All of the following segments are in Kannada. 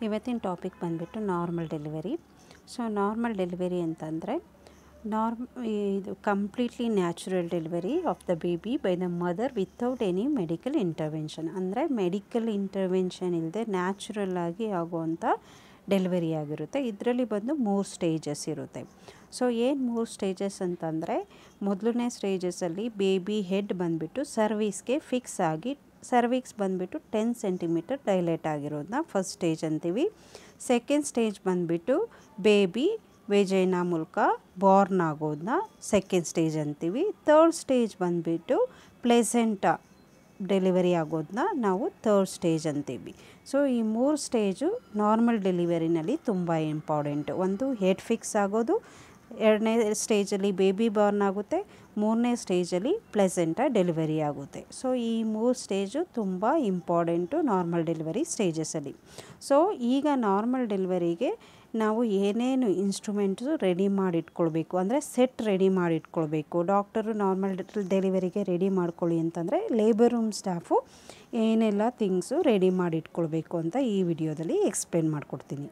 ಇವತ್ತಿನ ಟಾಪಿಕ್ ಬಂದುಬಿಟ್ಟು normal delivery so normal delivery ಅಂತಂದರೆ ನಾರ್ಮ್ ಇದು completely natural delivery of the baby by the mother without any medical intervention ಅಂದರೆ ಮೆಡಿಕಲ್ ಇಂಟರ್ವೆನ್ಷನ್ ಇಲ್ಲದೆ ನ್ಯಾಚುರಲ್ ಆಗಿ ಆಗುವಂಥ ಡೆಲಿವರಿ ಆಗಿರುತ್ತೆ ಇದರಲ್ಲಿ ಬಂದು ಮೂರು ಸ್ಟೇಜಸ್ ಇರುತ್ತೆ ಸೊ ಏನು ಮೂರು ಸ್ಟೇಜಸ್ ಅಂತಂದರೆ ಮೊದಲನೇ ಸ್ಟೇಜಸಲ್ಲಿ ಬೇಬಿ ಹೆಡ್ ಬಂದುಬಿಟ್ಟು ಸರ್ವೀಸ್ಗೆ ಫಿಕ್ಸ್ ಆಗಿ ಸರ್ವಿಕ್ಸ್ ಬಂದುಬಿಟ್ಟು ಟೆನ್ ಸೆಂಟಿಮೀಟರ್ ಡೈಲೇಟ್ ಆಗಿರೋದನ್ನ ಫಸ್ಟ್ ಸ್ಟೇಜ್ ಅಂತೀವಿ ಸೆಕೆಂಡ್ ಸ್ಟೇಜ್ ಬಂದುಬಿಟ್ಟು ಬೇಬಿ ವೆಜೈನಾ ಮೂಲಕ ಬಾರ್ನ್ ಆಗೋದನ್ನ ಸೆಕೆಂಡ್ ಸ್ಟೇಜ್ ಅಂತೀವಿ ತರ್ಡ್ ಸ್ಟೇಜ್ ಬಂದುಬಿಟ್ಟು ಪ್ಲೆಸೆಂಟ ಡೆಲಿವರಿ ಆಗೋದನ್ನ ನಾವು ತರ್ಡ್ ಸ್ಟೇಜ್ ಅಂತೀವಿ ಸೊ ಈ ಮೂರು ಸ್ಟೇಜು ನಾರ್ಮಲ್ ಡೆಲಿವರಿನಲ್ಲಿ ತುಂಬ ಇಂಪಾರ್ಟೆಂಟು ಒಂದು ಹೆಡ್ ಫಿಕ್ಸ್ ಆಗೋದು ಎರಡನೇ ಸ್ಟೇಜಲ್ಲಿ ಬೇಬಿ ಬಾರ್ನ್ ಆಗುತ್ತೆ ಮೂರನೇ ಸ್ಟೇಜಲ್ಲಿ ಪ್ಲೆಸೆಂಟ ಡೆಲಿವರಿ ಆಗುತ್ತೆ ಸೊ ಈ ಮೂರು ಸ್ಟೇಜು ತುಂಬ ಇಂಪಾರ್ಟೆಂಟು ನಾರ್ಮಲ್ ಡೆಲಿವರಿ ಸ್ಟೇಜಸಲ್ಲಿ ಸೊ ಈಗ ನಾರ್ಮಲ್ ಡೆಲಿವರಿಗೆ ನಾವು ಏನೇನು ಇನ್ಸ್ಟ್ರೂಮೆಂಟ್ಸು ರೆಡಿ ಮಾಡಿಟ್ಕೊಳ್ಬೇಕು ಅಂದರೆ ಸೆಟ್ ರೆಡಿ ಮಾಡಿಟ್ಕೊಳ್ಬೇಕು ಡಾಕ್ಟರು ನಾರ್ಮಲ್ ಡೆಲಿವರಿಗೆ ರೆಡಿ ಮಾಡ್ಕೊಳ್ಳಿ ಅಂತಂದರೆ ಲೇಬರ್ ರೂಮ್ ಸ್ಟಾಫು ಏನೆಲ್ಲ ಥಿಂಗ್ಸು ರೆಡಿ ಮಾಡಿಟ್ಕೊಳ್ಬೇಕು ಅಂತ ಈ ವಿಡಿಯೋದಲ್ಲಿ ಎಕ್ಸ್ಪ್ಲೇನ್ ಮಾಡಿಕೊಡ್ತೀನಿ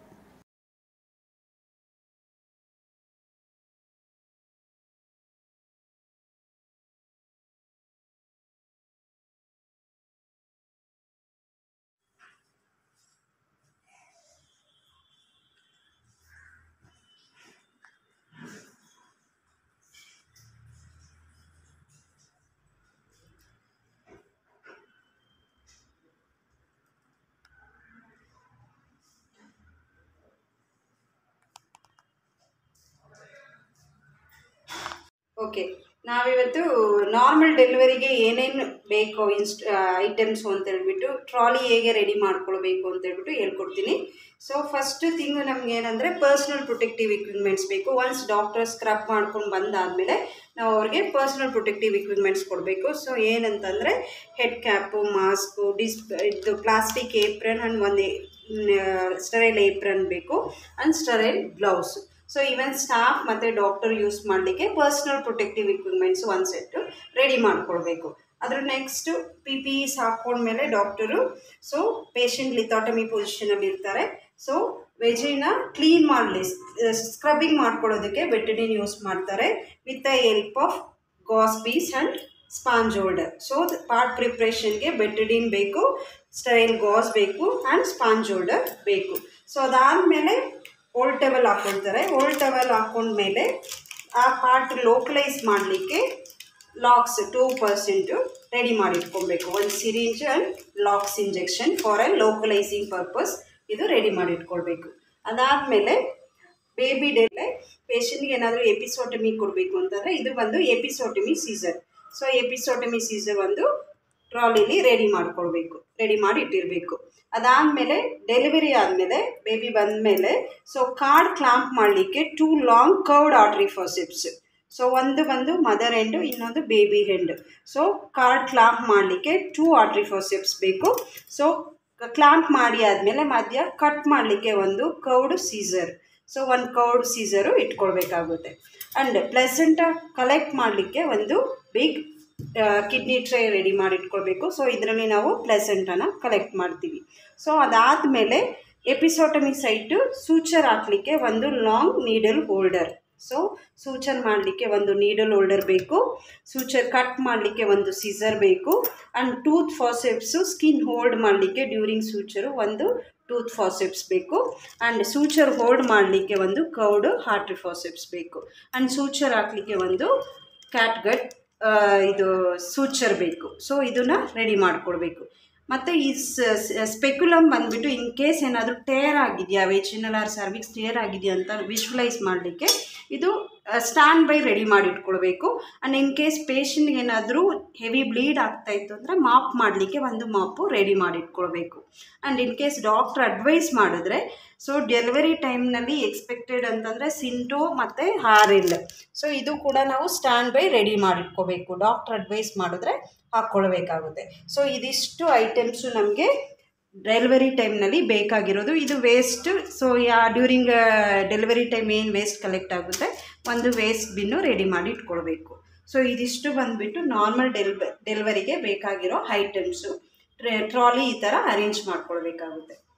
ಓಕೆ ನಾವಿವತ್ತು ನಾರ್ಮಲ್ ಡೆಲಿವರಿಗೆ ಏನೇನು ಬೇಕು ಇನ್ಸ್ಟ್ ಐಟಮ್ಸು ಅಂತ ಹೇಳ್ಬಿಟ್ಟು ಟ್ರಾಲಿ ಹೇಗೆ ರೆಡಿ ಮಾಡ್ಕೊಳ್ಬೇಕು ಅಂತ ಹೇಳ್ಬಿಟ್ಟು ಹೇಳ್ಕೊಡ್ತೀನಿ ಸೊ ಫಸ್ಟ್ ಥಿಂಗ್ ನಮ್ಗೆ ಏನಂದರೆ ಪರ್ಸ್ನಲ್ ಪ್ರೊಟೆಕ್ಟಿವ್ ಇಕ್ವಿಪ್ಮೆಂಟ್ಸ್ ಬೇಕು ಒನ್ಸ್ ಡಾಕ್ಟರ್ ಸ್ಕ್ರಬ್ ಮಾಡ್ಕೊಂಡು ಬಂದಾದಮೇಲೆ ನಾವು ಅವ್ರಿಗೆ ಪರ್ಸ್ನಲ್ ಪ್ರೊಟೆಕ್ಟಿವ್ ಇಕ್ವಿಪ್ಮೆಂಟ್ಸ್ ಕೊಡಬೇಕು ಸೊ ಏನಂತಂದರೆ ಹೆಡ್ ಕ್ಯಾಪು ಮಾಸ್ಕು ಡಿಸ್ ಇದು ಪ್ಲಾಸ್ಟಿಕ್ ಏಪ್ರನ್ ಆ್ಯಂಡ್ ಒಂದು ಸ್ಟರೈಲ್ ಏಪ್ರನ್ ಬೇಕು and sterile gloves so even staff ಮತ್ತು ಡಾಕ್ಟರ್ ಯೂಸ್ ಮಾಡಲಿಕ್ಕೆ ಪರ್ಸ್ನಲ್ ಪ್ರೊಟೆಕ್ಟಿವ್ ಇಕ್ವಿಪ್ಮೆಂಟ್ಸ್ ಒಂದು ಸೆಟ್ಟು ರೆಡಿ ಮಾಡ್ಕೊಳ್ಬೇಕು ಅದ್ರ ನೆಕ್ಸ್ಟು ಪಿ ಪಿ ಇಸ್ ಹಾಕ್ಕೊಂಡ್ಮೇಲೆ ಡಾಕ್ಟರು ಸೊ ಪೇಷಂಟ್ ಲಿಥಾಟಮಿ ಪೊಸಿಷನಲ್ಲಿ ಇರ್ತಾರೆ ಸೊ ವೆಜಿನ ಕ್ಲೀನ್ ಮಾಡಲಿ ಸ್ಕ್ರಬ್ಬಿಂಗ್ ಮಾಡ್ಕೊಳ್ಳೋದಕ್ಕೆ ಬೆಟಡಿನ್ ಯೂಸ್ ಮಾಡ್ತಾರೆ with the help of gauze piece and sponge holder so part ಪ್ರಿಪ್ರೇಷನ್ಗೆ ಬೆಟಡಿನ್ ಬೇಕು ಸ್ಟೈಲ್ ಗಾಸ್ ಬೇಕು ಆ್ಯಂಡ್ ಸ್ಪಾಂಜ್ ಹೋಲ್ಡರ್ ಬೇಕು ಸೊ ಅದಾದಮೇಲೆ ಓಲ್ಡ್ ಟವೆಲ್ ಹಾಕ್ಕೊಳ್ತಾರೆ ಓಲ್ಡ್ ಟವೆಲ್ ಹಾಕ್ಕೊಂಡ್ಮೇಲೆ ಆ ಪಾರ್ಟ್ ಲೋಕಲೈಸ್ ಮಾಡಲಿಕ್ಕೆ ಲಾಕ್ಸ್ ಟೂ ಪರ್ಸೆಂಟು ರೆಡಿ ಮಾಡಿಟ್ಕೊಬೇಕು ಒಂದು syringe and Lox injection for a localising purpose ಇದು ರೆಡಿ ಮಾಡಿಟ್ಕೊಳ್ಬೇಕು ಅದಾದಮೇಲೆ ಬೇಬಿ ಡೇಲೆ ಪೇಷಂಟ್ಗೆ ಏನಾದರೂ ಎಪಿಸೋಟಮಿ ಕೊಡಬೇಕು ಅಂತಂದರೆ ಇದು ಬಂದು episiotomy scissor so episiotomy scissor ಒಂದು ಟ್ರಾಲಿಲಿ ರೆಡಿ ಮಾಡ್ಕೊಳ್ಬೇಕು ರೆಡಿ ಮಾಡಿ ಇಟ್ಟಿರಬೇಕು ಅದಾದಮೇಲೆ ಡೆಲಿವರಿ ಆದಮೇಲೆ ಬೇಬಿ ಬಂದಮೇಲೆ ಸೊ ಕಾರ್ಡ್ ಕ್ಲಾಂಪ್ ಮಾಡಲಿಕ್ಕೆ two long cord artery forceps so ಒಂದು ಬಂದು ಮದರ್ ಎಂಡು ಇನ್ನೊಂದು baby end so cord clamp ಮಾಡಲಿಕ್ಕೆ ಟೂ ಆರ್ಟ್ರಿ ಫಾಸಿಪ್ಸ್ ಬೇಕು ಸೊ ಕ್ಲಾಂಪ್ ಮಾಡಿ ಆದಮೇಲೆ ಮಧ್ಯ ಕಟ್ ಮಾಡಲಿಕ್ಕೆ ಒಂದು ಕೌಡ್ ಸೀಸರ್ ಸೊ ಒಂದು ಕೌಡ್ ಸೀಸರು ಇಟ್ಕೊಳ್ಬೇಕಾಗುತ್ತೆ ಆ್ಯಂಡ್ ಪ್ಲೆಸೆಂಟ ಕಲೆಕ್ಟ್ ಮಾಡಲಿಕ್ಕೆ ಒಂದು ಬಿಗ್ ಕಿಡ್ನಿ ಟ್ರೇ ರೆಡಿ ಮಾಡಿಟ್ಕೊಳ್ಬೇಕು ಸೊ ಇದರಲ್ಲಿ ನಾವು ಪ್ಲೆಸೆಂಟನ್ನು ಕಲೆಕ್ಟ್ ಮಾಡ್ತೀವಿ ಸೊ ಅದಾದಮೇಲೆ ಎಪಿಸೋಟಮಿ ಸೈಟು ಸೂಚರ್ ಹಾಕಲಿಕ್ಕೆ ಒಂದು long needle holder so suture ಮಾಡಲಿಕ್ಕೆ ಒಂದು ನೀಡಲ್ ಹೋಲ್ಡರ್ ಬೇಕು ಸೂಚರ್ ಕಟ್ ಮಾಡಲಿಕ್ಕೆ ಒಂದು ಸೀಸರ್ ಬೇಕು and tooth forceps skin hold ಮಾಡಲಿಕ್ಕೆ ಡ್ಯೂರಿಂಗ್ ಸೂಚರು ಒಂದು ಟೂತ್ ಫಾಸೆಪ್ಸ್ ಬೇಕು ಆ್ಯಂಡ್ ಸೂಚರ್ ಹೋಲ್ಡ್ ಮಾಡಲಿಕ್ಕೆ ಒಂದು ಕೌಡು ಹಾರ್ಟ್ ಫಾಸೆಪ್ಸ್ ಬೇಕು ಆ್ಯಂಡ್ ಸೂಚರ್ ಹಾಕಲಿಕ್ಕೆ ಒಂದು ಕ್ಯಾಟ್ಗಟ್ ಇದು ಸೂಚರ್ ಬೇಕು ಸೊ ಇದನ್ನು ರೆಡಿ ಮಾಡಿಕೊಡ್ಬೇಕು ಮತ್ತು ಈ ಸ್ಪೆಕ್ಯುಲಮ್ ಬಂದುಬಿಟ್ಟು ಇನ್ ಕೇಸ್ ಏನಾದರೂ ಟೇರ್ ಆಗಿದೆಯಾ ವೆಜಿನಲ್ ಆರ್ ಸರ್ವಿಕ್ಸ್ ಟೇರ್ ಆಗಿದೆಯಾ ಅಂತ ವಿಶ್ವಲೈಸ್ ಮಾಡಲಿಕ್ಕೆ ಇದು ಸ್ಟ್ಯಾಂಡ್ ಬೈ ರೆಡಿ ಮಾಡಿಟ್ಕೊಳ್ಬೇಕು ಆ್ಯಂಡ್ ಇನ್ ಕೇಸ್ ಪೇಷಂಟ್ಗೆ ಏನಾದರೂ ಹೆವಿ ಬ್ಲೀಡ್ ಆಗ್ತಾಯಿತ್ತು ಅಂದರೆ ಮಾಪ್ ಮಾಡಲಿಕ್ಕೆ ಒಂದು ಮಾಪು ರೆಡಿ ಮಾಡಿಟ್ಕೊಳ್ಬೇಕು and in case doctor advise ಮಾಡಿದ್ರೆ ಸೊ ಡೆಲಿವರಿ ಟೈಮ್ನಲ್ಲಿ ಎಕ್ಸ್ಪೆಕ್ಟೆಡ್ ಅಂತಂದರೆ ಸಿಂಟೋ ಮತ್ತು ಹಾರಿಲ್ ಸೊ ಇದು ಕೂಡ ನಾವು ಸ್ಟ್ಯಾಂಡ್ ಬೈ ರೆಡಿ ಮಾಡಿಟ್ಕೋಬೇಕು ಡಾಕ್ಟ್ರ್ ಅಡ್ವೈಸ್ ಮಾಡಿದ್ರೆ ಹಾಕ್ಕೊಳ್ಬೇಕಾಗುತ್ತೆ ಸೊ ಇದಿಷ್ಟು ಐಟಮ್ಸು ನಮಗೆ ಡೆಲಿವರಿ ಟೈಮ್ನಲ್ಲಿ ಬೇಕಾಗಿರೋದು ಇದು waste so yeah during delivery time ಏನು ವೇಸ್ಟ್ ಕಲೆಕ್ಟ್ ಆಗುತ್ತೆ ಒಂದು ವೇಸ್ಟ್ ಬಿನ್ನು ರೆಡಿ ಮಾಡಿ ಇಟ್ಕೊಳ್ಬೇಕು ಸೊ ಇದಿಷ್ಟು ಬಂದುಬಿಟ್ಟು ನಾರ್ಮಲ್ ಡೆಲ್ವ ಡೆಲಿವರಿಗೆ ಬೇಕಾಗಿರೋ ಐಟಮ್ಸು ಟ್ರಾಲಿ ಈ ಥರ ಅರೇಂಜ್ ಮಾಡ್ಕೊಳ್ಬೇಕಾಗುತ್ತೆ